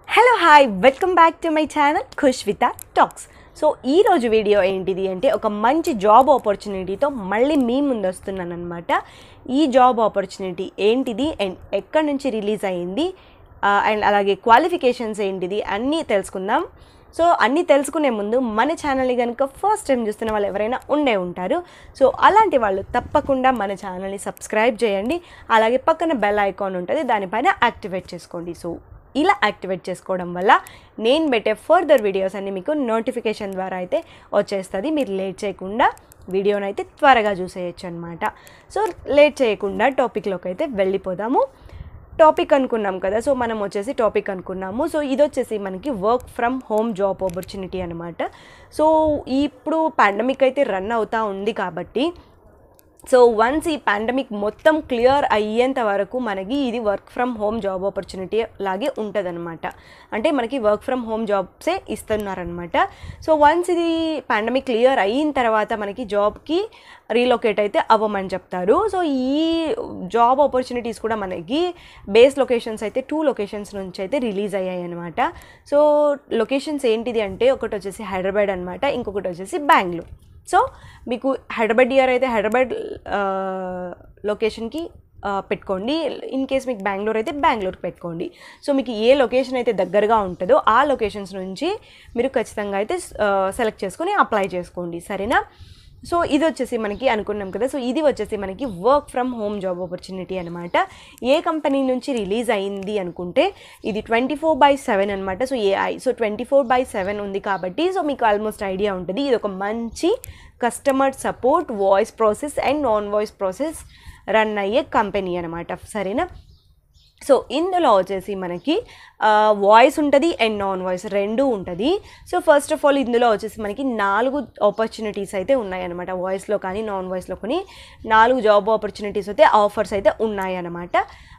hello hi welcome back to my channel Khush with talks so ఈ రోజు video ఏంటిది అంటే ఒక మంచి జాబ్ ఆపర్చునిటీతో మళ్ళీ మీ ముందు వస్తున్నాను అనమాట ఈ జాబ్ ఆపర్చునిటీ ఏంటిది అండ్ ఎక్కడి నుంచి రిలీజ్ అయ్యింది అండ్ అలాగే క్వాలిఫికేషన్స్ ఏంటిది అన్నీ తెలుసుకుందాం సో అన్నీ తెలుసుకునే ముందు మన ఛానల్ని కనుక ఫస్ట్ టైం చూస్తున్న వాళ్ళు ఎవరైనా ఉండే ఉంటారు సో అలాంటి వాళ్ళు తప్పకుండా మన ఛానల్ని సబ్స్క్రైబ్ చేయండి అలాగే పక్కన బెల్ ఐకాన్ ఉంటుంది దానిపైన యాక్టివేట్ చేసుకోండి సో ఇలా యాక్టివేట్ చేసుకోవడం వల్ల నేను పెట్టే ఫర్దర్ వీడియోస్ అన్ని మీకు నోటిఫికేషన్ ద్వారా అయితే వచ్చేస్తుంది మీరు లేట్ చేయకుండా వీడియోని అయితే త్వరగా చూసేయచ్చు అనమాట సో లేట్ చేయకుండా టాపిక్లోకి అయితే వెళ్ళిపోదాము టాపిక్ అనుకున్నాం కదా సో మనం వచ్చేసి టాపిక్ అనుకున్నాము సో ఇది వచ్చేసి మనకి work from home job opportunity అనమాట సో ఇప్పుడు పాండమిక్ అయితే రన్ అవుతూ ఉంది కాబట్టి సో వన్స్ ఈ పాండమిక్ మొత్తం క్లియర్ అయ్యేంత వరకు మనకి ఇది work from home job opportunity లాగే ఉంటుందన్నమాట అంటే మనకి వర్క్ ఫ్రమ్ హోమ్ జాబ్సే ఇస్తున్నారనమాట సో వన్స్ ఇది పాండమిక్ క్లియర్ అయిన తర్వాత మనకి జాబ్కి రీలొకేట్ అయితే అవ్వమని చెప్తారు సో ఈ జాబ్ ఆపర్చునిటీస్ కూడా మనకి బేస్ లొకేషన్స్ అయితే టూ లొకేషన్స్ నుంచి అయితే రిలీజ్ అయ్యాయి అనమాట సో లొకేషన్స్ ఏంటిది అంటే ఒకటి వచ్చేసి హైదరాబాద్ అనమాట ఇంకొకటి వచ్చేసి బెంగళూరు సో మీకు హైదరాబాద్ ఇయర్ అయితే హైదరాబాద్ లొకేషన్కి పెట్టుకోండి ఇన్ కేస్ మీకు బెంగళూరు అయితే బెంగళూరుకి పెట్టుకోండి సో మీకు ఏ లొకేషన్ అయితే దగ్గరగా ఉంటుందో ఆ లొకేషన్స్ నుంచి మీరు ఖచ్చితంగా అయితే సెలెక్ట్ చేసుకొని అప్లై చేసుకోండి సరేనా సో ఇది వచ్చేసి మనకి అనుకున్నాం కదా సో ఇది వచ్చేసి మనకి work from home job opportunity అనమాట ఏ కంపెనీ నుంచి రిలీజ్ అయింది అనుకుంటే ఇది ట్వంటీ ఫోర్ బై సెవెన్ అనమాట so AI so twenty four by seven ఉంది కాబట్టి సో మీకు ఆల్మోస్ట్ ఐడియా ఉంటుంది ఇది ఒక మంచి customer support voice process and non voice process run అయ్యే కంపెనీ అనమాట సరేనా సో ఇందులో వచ్చేసి మనకి వాయిస్ ఉంటుంది అండ్ నాన్ వాయిస్ రెండు ఉంటుంది సో ఫస్ట్ ఆఫ్ ఆల్ ఇందులో వచ్చేసి మనకి నాలుగు ఆపర్చునిటీస్ అయితే ఉన్నాయన్నమాట వాయిస్లో కానీ నాన్ వాయిస్లో కానీ నాలుగు జాబ్ ఆపర్చునిటీస్ అయితే ఆఫర్స్ అయితే ఉన్నాయన్నమాట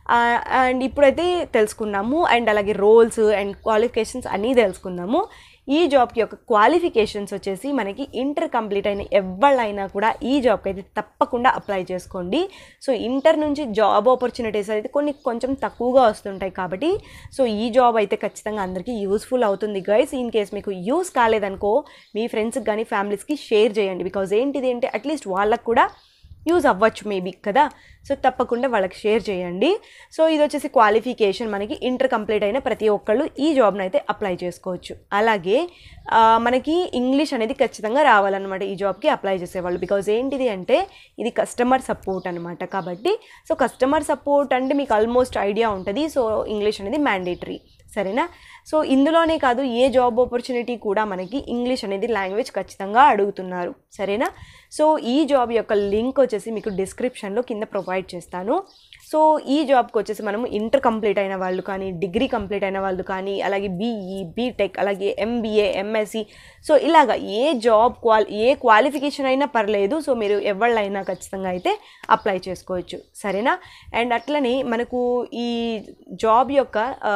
అండ్ ఇప్పుడైతే తెలుసుకున్నాము అండ్ అలాగే రోల్స్ అండ్ క్వాలిఫికేషన్స్ అన్నీ తెలుసుకుందాము ఈ జాబ్కి యొక్క క్వాలిఫికేషన్స్ వచ్చేసి మనకి ఇంటర్ కంప్లీట్ అయిన ఎవళ్ళైనా కూడా ఈ జాబ్కి అయితే తప్పకుండా అప్లై చేసుకోండి సో ఇంటర్ నుంచి జాబ్ ఆపర్చునిటీస్ అయితే కొన్ని కొంచెం తక్కువగా వస్తుంటాయి కాబట్టి సో ఈ జాబ్ అయితే ఖచ్చితంగా అందరికీ యూస్ఫుల్ అవుతుంది గైస్ ఇన్ కేస్ మీకు యూస్ కాలేదనుకో మీ ఫ్రెండ్స్కి కానీ ఫ్యామిలీస్కి షేర్ చేయండి బికాజ్ ఏంటిది అంటే అట్లీస్ట్ వాళ్ళకు కూడా యూజ్ అవ్వచ్చు మేబీ కదా సో తప్పకుండా వాళ్ళకి షేర్ చేయండి సో ఇది వచ్చేసి క్వాలిఫికేషన్ మనకి ఇంటర్ కంప్లీట్ అయిన ప్రతి ఒక్కళ్ళు ఈ జాబ్ని అయితే అప్లై చేసుకోవచ్చు అలాగే మనకి ఇంగ్లీష్ అనేది ఖచ్చితంగా రావాలన్నమాట ఈ జాబ్కి అప్లై చేసేవాళ్ళు బికాజ్ ఏంటిది అంటే ఇది కస్టమర్ సపోర్ట్ అనమాట కాబట్టి సో కస్టమర్ సపోర్ట్ అంటే మీకు ఆల్మోస్ట్ ఐడియా ఉంటుంది సో ఇంగ్లీష్ అనేది మ్యాండేటరీ సరేనా సో ఇందులోనే కాదు ఏ జాబ్ ఆపర్చునిటీ కూడా మనకి ఇంగ్లీష్ అనేది లాంగ్వేజ్ ఖచ్చితంగా అడుగుతున్నారు సరేనా సో ఈ జాబ్ యొక్క లింక్ వచ్చేసి మీకు డిస్క్రిప్షన్లో కింద ప్రొవైడ్ చేస్తాను సో ఈ జాబ్కి వచ్చేసి మనము ఇంటర్ కంప్లీట్ అయిన వాళ్ళు కానీ డిగ్రీ కంప్లీట్ అయిన వాళ్ళు కానీ అలాగే బీఈ బీటెక్ అలాగే ఎంబీఏ ఎంఎస్సి సో ఇలాగా ఏ జాబ్ క్వాలి ఏ క్వాలిఫికేషన్ అయినా పర్లేదు సో మీరు ఎవళ్ళైనా ఖచ్చితంగా అయితే అప్లై చేసుకోవచ్చు సరేనా అండ్ అట్లనే మనకు ఈ జాబ్ యొక్క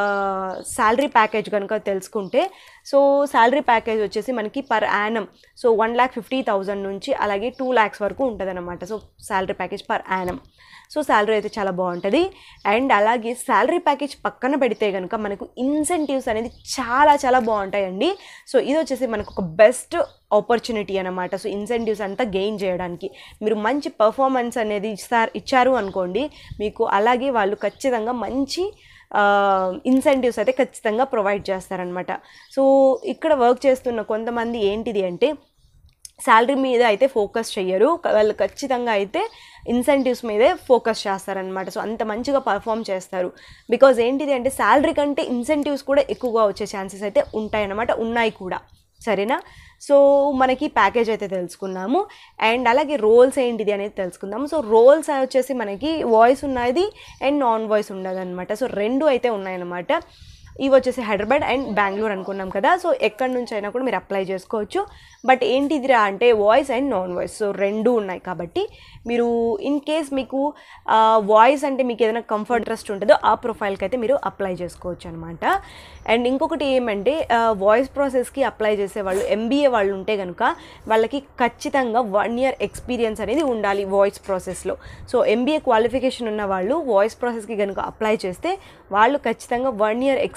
శాలరీ ప్యాకేజ్ కనుక తెలుసుకుంటే సో శాలరీ ప్యాకేజ్ వచ్చేసి మనకి per annum so one lakh fifty thousand నుంచి అలాగే టూ ల్యాక్స్ వరకు ఉంటుంది అనమాట so salary package per annum so salary అయితే చాలా బాగుంటుంది అండ్ అలాగే శాలరీ ప్యాకేజ్ పక్కన పెడితే కనుక మనకు ఇన్సెంటివ్స్ అనేది చాలా చాలా బాగుంటాయండి సో ఇది వచ్చేసి మనకు ఒక బెస్ట్ ఆపర్చునిటీ అనమాట సో ఇన్సెంటివ్స్ అంతా గెయిన్ చేయడానికి మీరు మంచి పర్ఫార్మెన్స్ అనేది ఇస్తారు ఇచ్చారు అనుకోండి మీకు అలాగే వాళ్ళు ఖచ్చితంగా మంచి ఇన్సెంటివ్స్ అయితే ఖచ్చితంగా ప్రొవైడ్ చేస్తారనమాట సో ఇక్కడ వర్క్ చేస్తున్న కొంతమంది ఏంటిది అంటే శాలరీ మీద అయితే ఫోకస్ చెయ్యరు వాళ్ళు ఖచ్చితంగా అయితే ఇన్సెంటివ్స్ మీదే ఫోకస్ చేస్తారనమాట సో అంత మంచిగా పర్ఫామ్ చేస్తారు బికాజ్ ఏంటిది అంటే శాలరీ కంటే ఇన్సెంటివ్స్ కూడా ఎక్కువగా వచ్చే ఛాన్సెస్ అయితే ఉంటాయన్నమాట ఉన్నాయి కూడా సరేనా సో మనకి ప్యాకేజ్ అయితే తెలుసుకున్నాము అండ్ అలాగే రోల్స్ ఏంటిది అనేది తెలుసుకుందాము సో రోల్స్ వచ్చేసి మనకి వాయిస్ ఉన్నది అండ్ నాన్ వాయిస్ ఉండదు అనమాట సో రెండు అయితే ఉన్నాయన్నమాట ఇవి వచ్చేసి హైదరాబాద్ అండ్ బెంగళూరు అనుకున్నాం కదా సో ఎక్కడి నుంచి అయినా కూడా మీరు అప్లై చేసుకోవచ్చు బట్ ఏంటిదిరా అంటే voice and non voice so రెండు ఉన్నాయి కాబట్టి మీరు ఇన్ కేస్ మీకు వాయిస్ అంటే మీకు ఏదైనా కంఫర్ట్ ఇంట్రెస్ట్ ఉంటుందో ఆ ప్రొఫైల్కి అయితే మీరు అప్లై చేసుకోవచ్చు అనమాట అండ్ ఇంకొకటి ఏమంటే వాయిస్ ప్రాసెస్కి అప్లై చేసే వాళ్ళు ఎంబీఏ వాళ్ళు ఉంటే కనుక వాళ్ళకి ఖచ్చితంగా వన్ ఇయర్ ఎక్స్పీరియన్స్ అనేది ఉండాలి వాయిస్ ప్రాసెస్లో సో ఎంబీఏ క్వాలిఫికేషన్ ఉన్న వాళ్ళు వాయిస్ ప్రాసెస్కి కనుక అప్లై చేస్తే వాళ్ళు ఖచ్చితంగా వన్ ఇయర్ ఎక్స్పీరియన్స్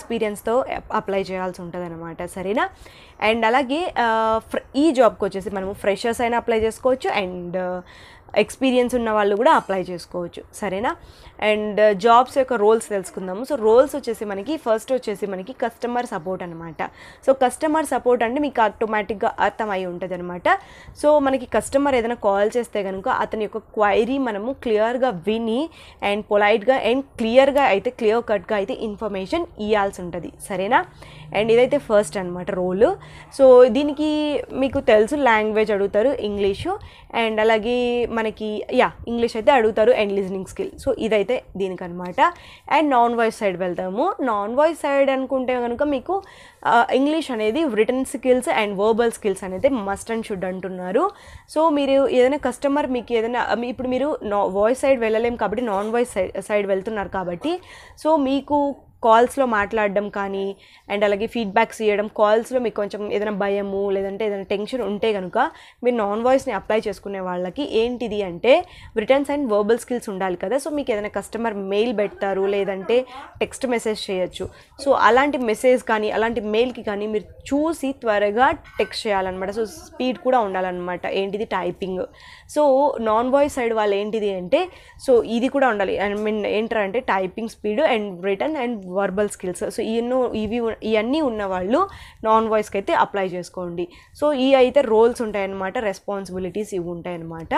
ఎక్స్పీరియన్స్తో అప్లై చేయాల్సి ఉంటుంది అనమాట సరేనా అండ్ అలాగే ఆ, ఫ్ర- ఈ జాబ్కి వచ్చేసి మనము ఫ్రెషర్స్ అయినా అప్లై చేసుకోవచ్చు అండ్ ఎక్స్పీరియన్స్ ఉన్న వాళ్ళు కూడా అప్లై చేసుకోవచ్చు సరేనా అండ్ జాబ్స్ యొక్క రోల్స్ తెలుసుకుందాము సో రోల్స్ వచ్చేసి మనకి ఫస్ట్ వచ్చేసి మనకి కస్టమర్ సపోర్ట్ అనమాట సో కస్టమర్ సపోర్ట్ అంటే మీకు ఆటోమేటిక్గా అర్థమై ఉంటుంది అనమాట సో మనకి కస్టమర్ ఏదైనా కాల్ చేస్తే కనుక అతని యొక్క క్వైరీ మనము క్లియర్గా విని అండ్ పొలైట్గా అండ్ క్లియర్గా అయితే క్లియర్ కట్గా అయితే ఇన్ఫర్మేషన్ ఇవ్వాల్సి ఉంటుంది సరేనా అండ్ ఇదైతే ఫస్ట్ అనమాట రోల్ సో దీనికి మీకు తెలుసు లాంగ్వేజ్ అడుగుతారు ఇంగ్లీషు అండ్ అలాగే మనకి యా ఇంగ్లీష్ అయితే అడుగుతారు అండ్ లిజనింగ్ స్కిల్ సో ఇదైతే దీనికి అనమాట అండ్ నాన్ వాయిస్ సైడ్ వెళ్తాము నాన్ వాయిస్ సైడ్ అనుకుంటే కనుక మీకు ఇంగ్లీష్ అనేది written skills and verbal skills అనేది మస్ట్ అండ్ షుడ్ అంటున్నారు సో మీరు ఏదైనా కస్టమర్ మీకు ఏదైనా మీ- ఇప్పుడు మీరు నా వాయిస్ సైడ్ వెళ్ళలేం కాబట్టి నాన్ వాయిస్ సైడ్ సైడ్ వెళ్తున్నారు కాబట్టి సో మీకు కాల్స్లో మాట్లాడడం కానీ అండ్ అలాగే ఫీడ్బ్యాక్స్ ఇవ్వడం కాల్స్లో మీకు కొంచెం ఏదైనా భయము లేదంటే ఏదైనా టెన్షన్ ఉంటే కనుక మీరు నాన్ వాయిస్ని అప్లై చేసుకునే వాళ్ళకి ఏంటిది అంటే రిటర్న్స్ అండ్ వర్బల్ స్కిల్స్ ఉండాలి కదా సో మీకు ఏదైనా కస్టమర్ మెయిల్ పెడతారు లేదంటే టెక్స్ట్ మెసేజ్ చేయొచ్చు సో అలాంటి మెసేజ్ కానీ అలాంటి మెయిల్కి కానీ మీరు చూసి త్వరగా టెక్స్ట్ చేయాలన్నమాట సో స్పీడ్ కూడా ఉండాలన్నమాట ఏంటిది typing so non voice side వాళ్ళు ఏంటిది అంటే సో ఇది కూడా ఉండాలి ఐ మీన్ ఏంటంటే typing speed and written and verbal skills so ఎన్నో ఇవి ఉ- ఇవన్నీ ఉన్న వాళ్ళు నాన్ వాయిస్కి అయితే అప్లై చేసుకోండి సో ఈ అయితే రోల్స్ ఉంటాయన్నమాట రెస్పాన్సిబిలిటీస్ ఇవి ఉంటాయన్నమాట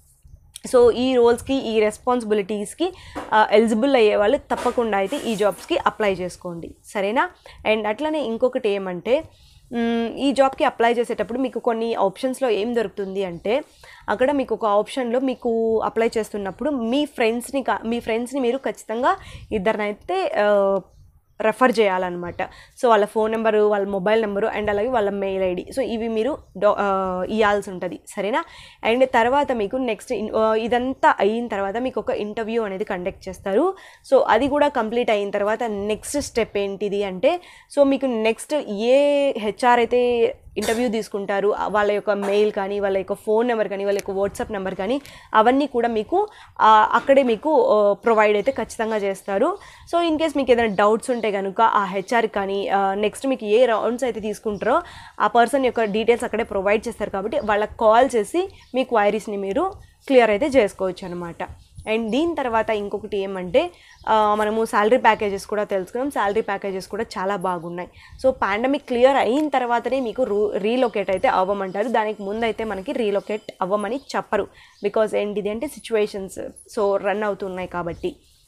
సో ఈ రోల్స్కి ఈ రెస్పాన్సిబిలిటీస్కి ఎలిజిబుల్ అయ్యే వాళ్ళు తప్పకుండా అయితే ఈ జాబ్స్కి అప్లై చేసుకోండి సరేనా అండ్ అట్లనే ఇంకొకటి ఏమంటే మ్, ఈ జాబ్కి అప్లై చేసేటప్పుడు మీకు కొన్ని ఆప్షన్స్లో ఏం దొరుకుతుంది అంటే అక్కడ మీకు ఒక ఆప్షన్లో మీకు అప్లై చేస్తున్నప్పుడు మీ ఫ్రెండ్స్ని కా మీ ఫ్రెండ్స్ని మీరు ఖచ్చితంగా ఇద్దరినైతే ఆ, రెఫర్ చేయాలన్నమాట సో వాళ్ళ ఫోన్ నెంబరు వాళ్ళ మొబైల్ నెంబరు అండ్ అలాగే వాళ్ళ మెయిల్ ఐడి సో ఇవి మీరు డో ఆ, ఇవ్వాల్సి ఉంటుంది సరేనా అండ్ తర్వాత మీకు నెక్స్ట్ ఇదంతా అయిన తర్వాత మీకు ఒక ఇంటర్వ్యూ అనేది కండక్ట్ చేస్తారు సో అది కూడా కంప్లీట్ అయిన తర్వాత నెక్స్ట్ స్టెప్ ఏంటిది అంటే సో మీకు నెక్స్ట్ ఏ హెచ్ఆర్ అయితే ఇంటర్వ్యూ తీసుకుంటారు ఆ వాళ్ళ యొక్క మెయిల్ కానీ వాళ్ళ యొక్క ఫోన్ నెంబర్ కానీ వాళ్ళ యొక్క వాట్సాప్ నెంబర్ కానీ అవన్నీ కూడా మీకు ఆ, అక్కడే మీకు ప్రొవైడ్ అయితే ఖచ్చితంగా చేస్తారు సో ఇన్ కేస్ మీకు ఏదైనా డౌట్స్ ఉంటే కనుక ఆ హెచ్ఆర్ కానీ నెక్స్ట్ మీకు ఏ రౌండ్స్ అయితే తీసుకుంటారో ఆ పర్సన్ యొక్క డీటెయిల్స్ అక్కడే ప్రొవైడ్ చేస్తారు కాబట్టి వాళ్ళకి కాల్ చేసి మీ క్వైరీస్ని మీరు క్లియర్ అయితే చేసుకోవచ్చు అనమాట అండ్ దీని తర్వాత ఇంకొకటి ఏమంటే ఆ, మనము శాలరీ ప్యాకేజెస్ కూడా తెలుసుకున్నాం శాలరీ ప్యాకేజెస్ కూడా చాలా బాగున్నాయి సో పాండమిక్ క్లియర్ అయిన తర్వాతనే మీకు రూ రీలొకేట్ అయితే అవ్వమంటారు దానికి ముందు అయితే మనకి రీలొకేట్ అవ్వమని చెప్పరు బికాజ్ ఏంటిది అంటే సిచ్యువేషన్స్ సో రన్ అవుతున్నాయి కాబట్టి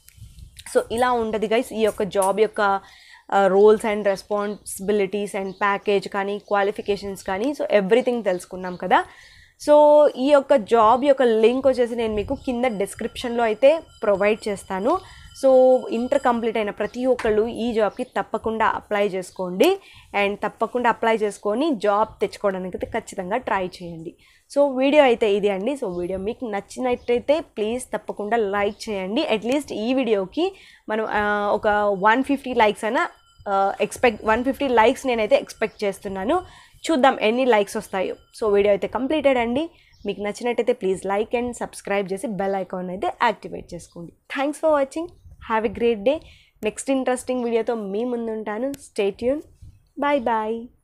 సో ఇలా ఉంటుంది గైస్ ఈ యొక్క జాబ్ యొక్క roles and responsibilities and package కానీ క్వాలిఫికేషన్స్ కానీ సో ఎవ్రీథింగ్ తెలుసుకున్నాం కదా సో ఈ యొక్క జాబ్ యొక్క లింక్ వచ్చేసి నేను మీకు కింద డిస్క్రిప్షన్లో అయితే ప్రొవైడ్ చేస్తాను సో ఇంటర్ కంప్లీట్ అయిన ప్రతి ఒక్కళ్ళు ఈ జాబ్కి తప్పకుండా అప్లై చేసుకోండి అండ్ తప్పకుండా అప్లై చేసుకొని జాబ్ తెచ్చుకోవడానికి అయితే ఖచ్చితంగా ట్రై చేయండి సో వీడియో అయితే ఇది అండి సో వీడియో మీకు నచ్చినట్టయితే ప్లీజ్ తప్పకుండా లైక్ చేయండి అట్లీస్ట్ ఈ వీడియోకి మనం ఆ, ఒక వన్ ఫిఫ్టీ లైక్స్ అయినా ఎక్స్పెక్ట్ వన్ ఫిఫ్టీ లైక్స్ నేనైతే ఎక్స్పెక్ట్ చేస్తున్నాను చూద్దాం ఎన్ని లైక్స్ వస్తాయో సో వీడియో అయితే కంప్లీటెడ్ అండి మీకు నచ్చినట్టయితే ప్లీజ్ లైక్ అండ్ సబ్స్క్రైబ్ చేసి బెల్ ఐకాన్ అయితే యాక్టివేట్ చేసుకోండి thanks for watching have a great day next interesting వీడియోతో మీ ముందుంటాను స్టే ట్యూన్ బాయ్ బాయ్